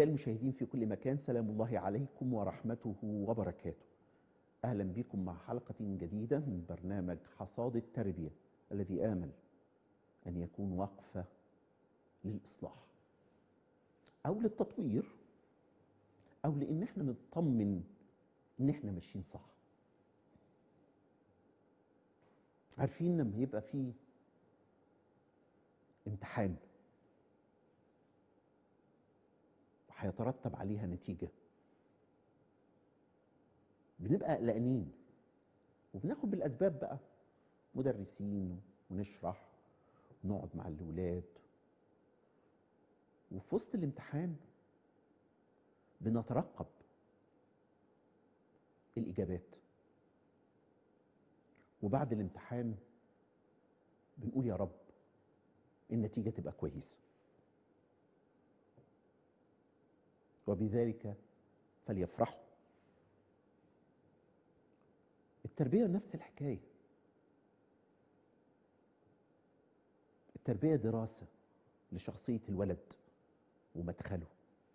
أعزائي المشاهدين في كل مكان سلام الله عليكم ورحمته وبركاته أهلا بكم مع حلقة جديدة من برنامج حصاد التربية الذي آمل أن يكون وقفة للإصلاح أو للتطوير أو لأن احنا نطمن إن احنا ماشيين صح عارفين لما يبقى في امتحان وهيترتب عليها نتيجة بنبقى قلقانين وبناخد بالأسباب بقى مدرسين ونشرح ونقعد مع الأولاد وفي وسط الامتحان بنترقب الإجابات وبعد الامتحان بنقول يا رب النتيجة تبقى كويسة وبذلك فليفرحوا التربية نفس الحكاية التربية دراسة لشخصية الولد ومدخله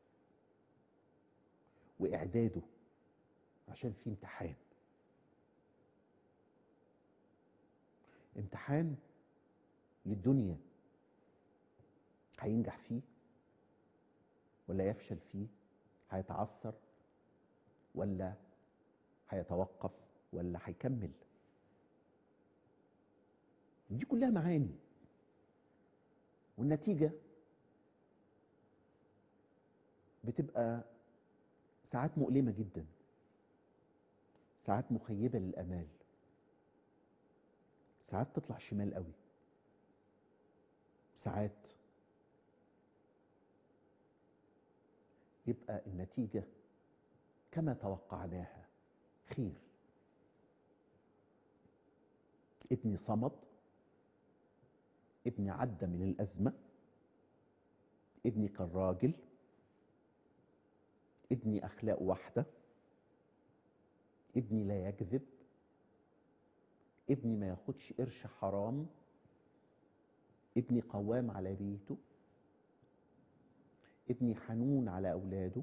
وإعداده عشان في امتحان امتحان للدنيا هينجح فيه ولا يفشل فيه هيتعثر ولا هيتوقف ولا هيكمل دي كلها معاني والنتيجة بتبقى ساعات مؤلمة جدا ساعات مخيبة للأمال ساعات تطلع شمال قوي ساعات يبقى النتيجة كما توقعناها خير ابني صمد ابني عدى من الأزمة ابني كان راجل ابني أخلاق واحدة ابني لا يكذب ابني ما ياخدش قرش حرام ابني قوام على بيته ابني حنون على أولاده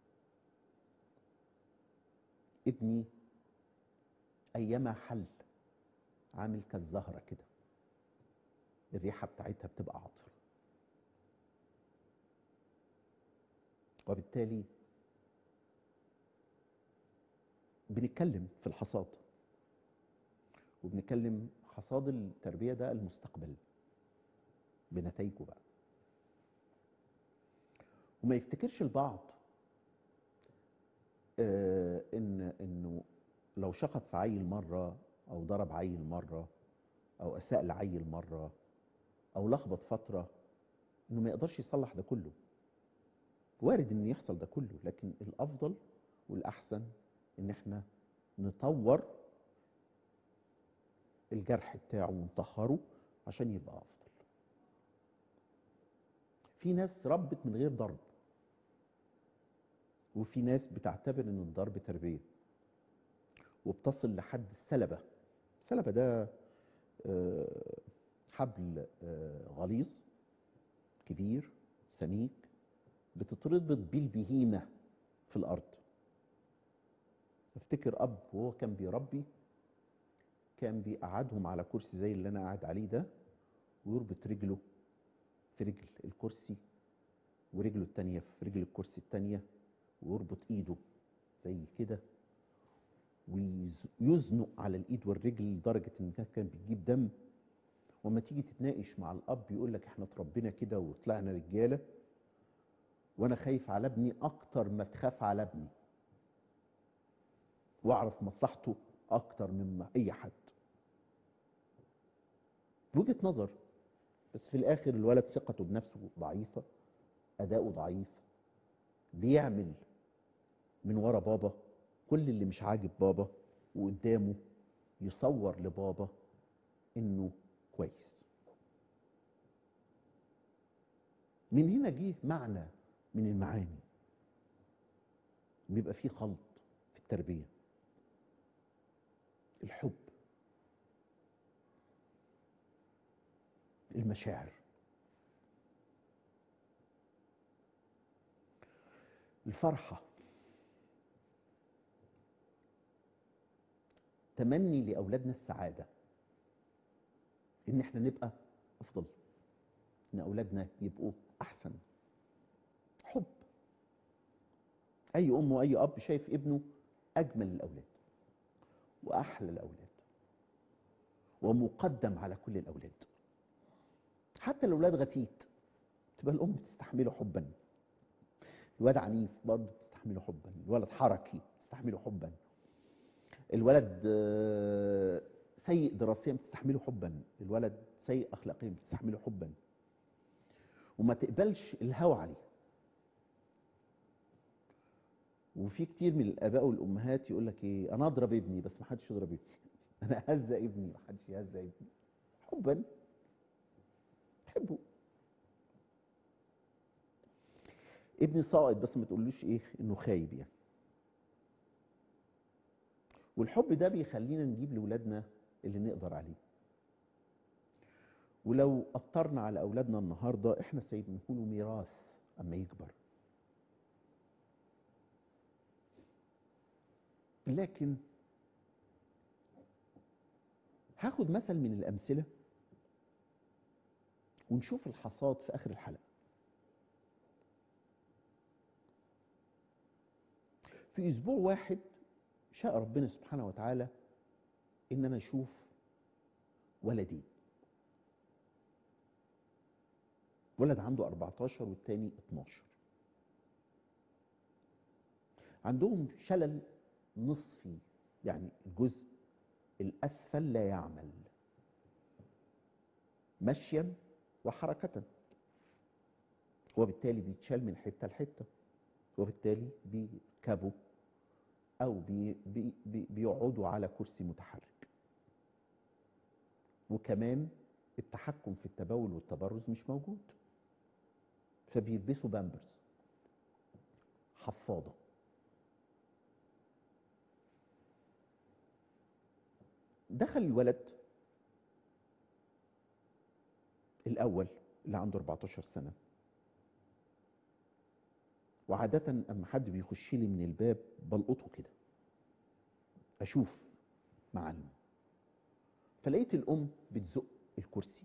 ابني أيما حل عامل كالزهرة كده الريحة بتاعتها بتبقى عطر وبالتالي بنتكلم في الحصاد وبنتكلم حصاد التربية ده المستقبل بنتائجه بقى وما يفتكرش البعض آه ان انه لو شخط في عيل مره او ضرب عيل مره او اساء لعيل مره او لخبط فتره انه ما يقدرش يصلح ده كله وارد ان يحصل ده كله لكن الافضل والاحسن ان احنا نطور الجرح بتاعه ونطهره عشان يبقى افضل في ناس ربت من غير ضرب وفي ناس بتعتبر ان الضرب تربيه وبتصل لحد السلبه السلبه ده حبل غليظ كبير سميك بتتربط بيه البهيمه في الارض افتكر اب وهو كان بيربي كان بيقعدهم على كرسي زي اللي انا قاعد عليه ده ويربط رجله في رجل الكرسي ورجله التانية في رجل الكرسي التانية ويربط ايده زي كده ويزنق على الايد والرجل لدرجة ان كان بتجيب دم وما تيجي تتناقش مع الاب يقول لك احنا اتربينا كده وطلعنا رجالة وانا خايف على ابني اكتر ما تخاف على ابني واعرف مصلحته اكتر مما اي حد وجهة نظر بس في الاخر الولد ثقته بنفسه ضعيفة اداؤه ضعيف بيعمل من ورا بابا كل اللي مش عاجب بابا وقدامه يصور لبابا انه كويس من هنا جه معنى من المعاني بيبقى فيه خلط في التربية الحب المشاعر الفرحة تمني لأولادنا السعادة إن إحنا نبقى أفضل إن أولادنا يبقوا أحسن حب أي أم وأي أب شايف ابنه أجمل الأولاد وأحلى الأولاد ومقدم على كل الأولاد حتى الأولاد غتيت تبقى الأم تستحمله حبا الواد عنيف برضه تستحمله حبا الولد حركي تستحمله حبا الولد آه، سيء دراسيا بتستحمله حبا الولد سيء اخلاقيا بتستحمله حبا وما تقبلش الهوى عليه وفي كتير من الاباء والامهات يقول لك ايه انا اضرب ابني بس ما حدش يضرب ابني انا اهزى ابني ما حدش يهزى ابني حبا تحبه ابني ساقط بس ما تقولوش ايه انه خايب يعني والحب ده بيخلينا نجيب لاولادنا اللي نقدر عليه ولو قطرنا على اولادنا النهارده احنا سايبينه له ميراث اما يكبر لكن هاخد مثل من الامثله ونشوف الحصاد في اخر الحلقه في اسبوع واحد شاء ربنا سبحانه وتعالى ان انا اشوف ولدي ولد عنده 14 والتاني 12 عندهم شلل نصفي يعني الجزء الاسفل لا يعمل مشيا وحركة وبالتالي بيتشال من حتة لحتة وبالتالي بيركبوا أو بي بي بي بيقعدوا على كرسي متحرك وكمان التحكم في التبول والتبرز مش موجود فبيلبسوا بامبرز حفاضة دخل الولد الأول اللي عنده 14 سنة وعادة أما حد بيخش لي من الباب بلقطه كده أشوف معلم فلقيت الأم بتزق الكرسي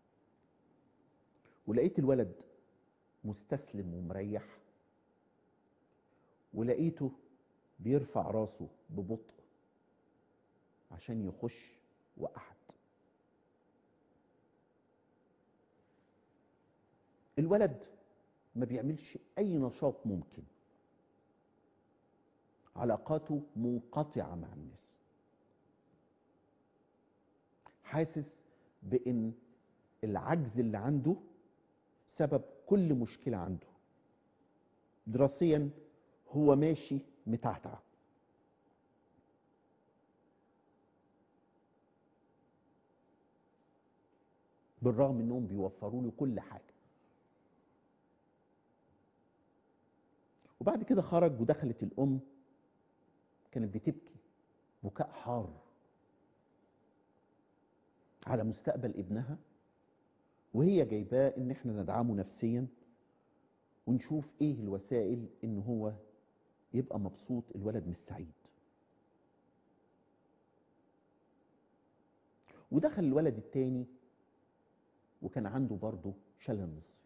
ولقيت الولد مستسلم ومريح ولقيته بيرفع راسه ببطء عشان يخش وقعد الولد ما بيعملش اي نشاط ممكن علاقاته منقطعه مع الناس حاسس بان العجز اللي عنده سبب كل مشكله عنده دراسيا هو ماشي متعتع بالرغم انهم بيوفروا له كل حاجه وبعد كده خرج ودخلت الام كانت بتبكي بكاء حار على مستقبل ابنها وهي جايباه ان احنا ندعمه نفسيا ونشوف ايه الوسائل ان هو يبقى مبسوط الولد مش سعيد ودخل الولد التاني وكان عنده برضه شلل نصفي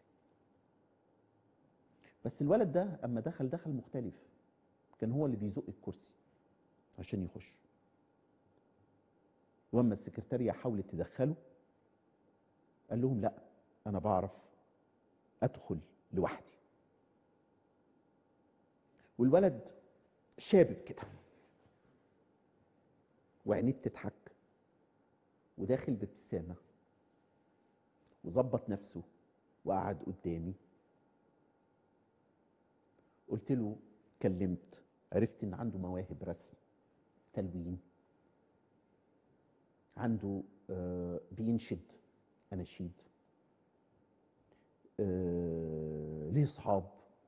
بس الولد ده اما دخل دخل مختلف كان هو اللي بيزق الكرسي عشان يخش واما السكرتارية حاولت تدخله قال لهم لا انا بعرف ادخل لوحدي والولد شابب كده وعينيه بتضحك وداخل بابتسامه وظبط نفسه وقعد قدامي قلت له كلمت عرفت ان عنده مواهب رسم تلوين عنده آه بينشد اناشيد آه ليه اصحاب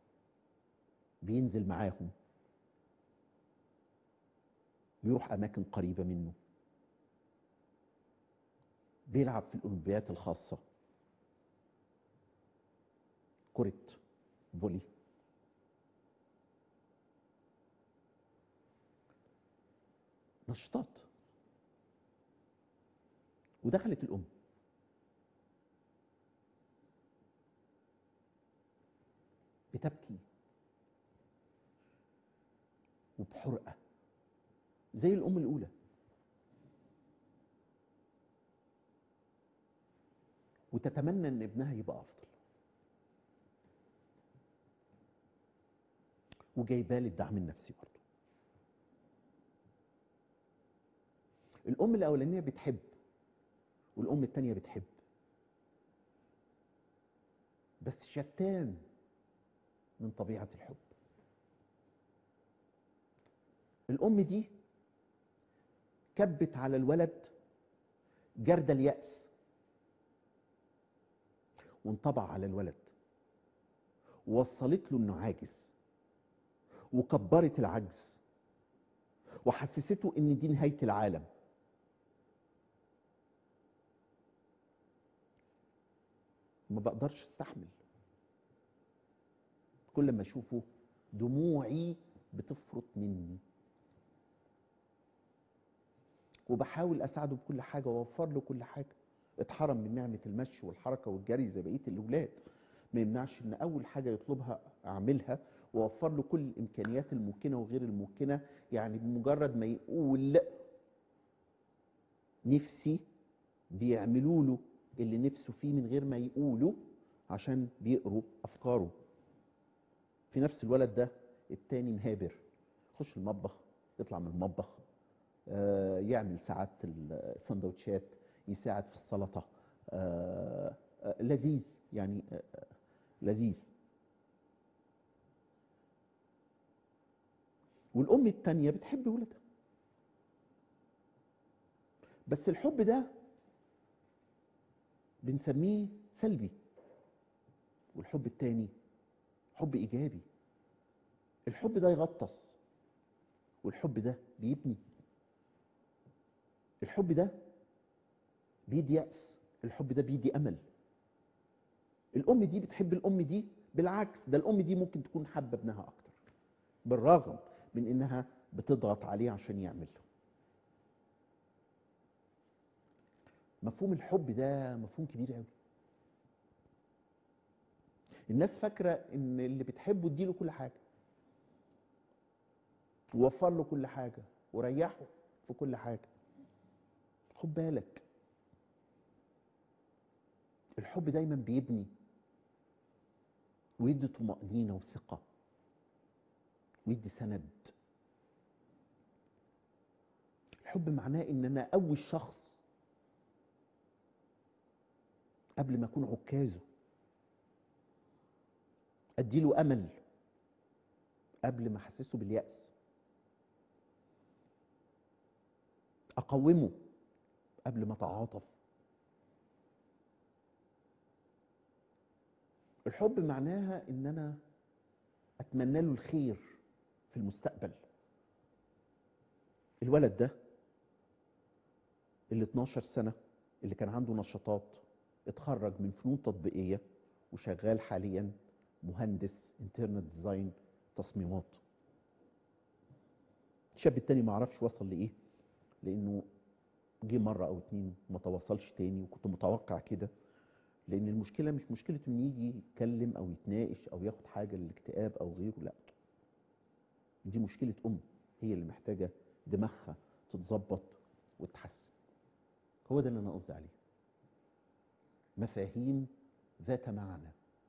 بينزل معاهم بيروح اماكن قريبه منه بيلعب في الاولمبيات الخاصه كره فولي نشاطات ودخلت الأم بتبكي وبحرقة زي الأم الأولى وتتمنى ان ابنها يبقى افضل وجايباه للدعم النفسي برضه الام الاولانيه بتحب والام التانيه بتحب بس شتان من طبيعه الحب الام دي كبت على الولد جرد اليأس وانطبع على الولد ووصلت له انه عاجز وكبرت العجز وحسسته ان دي نهايه العالم ما بقدرش استحمل كل ما اشوفه دموعي بتفرط مني وبحاول اساعده بكل حاجه واوفر له كل حاجه اتحرم من نعمه المشي والحركه والجري زي بقيه الاولاد ما يمنعش ان اول حاجه يطلبها اعملها واوفر له كل الامكانيات الممكنه وغير الممكنه يعني بمجرد ما يقول نفسي بيعملوا له اللي نفسه فيه من غير ما يقولوا عشان بيقروا افكاره في نفس الولد ده التاني مهابر يخش المطبخ يطلع من المطبخ آه، يعمل ساعات السندوتشات يساعد في السلطه آه، آه، لذيذ يعني آه، آه، لذيذ والام التانية بتحب ولادها بس الحب ده بنسميه سلبي والحب التاني حب ايجابي الحب ده يغطس والحب ده بيبني الحب ده بيدي يأس الحب ده بيدي أمل الأم دي بتحب الأم دي بالعكس ده الأم دي ممكن تكون حابة ابنها أكتر بالرغم من إنها بتضغط عليه عشان يعمل مفهوم الحب ده مفهوم كبير قوي الناس فاكرة إن اللي بتحبه اديله كل حاجة ووفر له كل حاجة وريحه في كل حاجة خد بالك الحب دايما بيبني ويدي طمأنينة وثقة ويدي سند الحب معناه ان انا اقوي الشخص قبل ما اكون عكازه اديله امل قبل ما احسسه باليأس اقومه قبل ما اتعاطف الحب معناها ان انا اتمنى له الخير في المستقبل الولد ده اللي 12 سنة اللي كان عنده نشاطات اتخرج من فنون تطبيقية وشغال حاليا مهندس انترنت ديزاين تصميمات الشاب التاني ما اعرفش وصل لايه لانه جه مره او اتنين ما تواصلش تاني وكنت متوقع كده لان المشكله مش مشكله انه يجي يتكلم او يتناقش او ياخد حاجه للاكتئاب او غيره لا دي مشكله ام هي اللي محتاجه دماغها تتظبط وتتحسن هو ده اللي انا قصدي عليه مفاهيم ذات معنى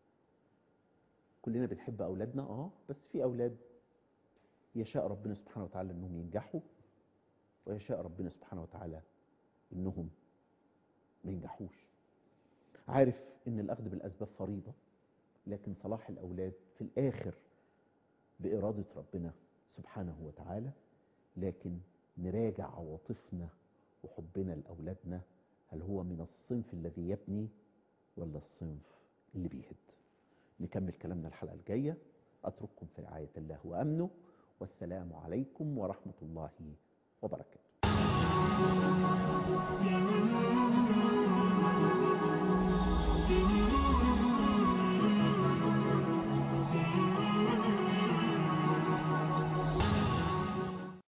كلنا بنحب اولادنا اه بس في اولاد يشاء ربنا سبحانه وتعالى انهم ينجحوا ويشاء ربنا سبحانه وتعالى انهم ما ينجحوش عارف ان الاخذ بالاسباب فريضه لكن صلاح الاولاد في الاخر باراده ربنا سبحانه وتعالى لكن نراجع عواطفنا وحبنا لاولادنا هل هو من الصنف الذي يبني ولا الصنف اللي بيهد نكمل كلامنا الحلقه الجايه اترككم في رعايه الله وامنه والسلام عليكم ورحمه الله وبركاته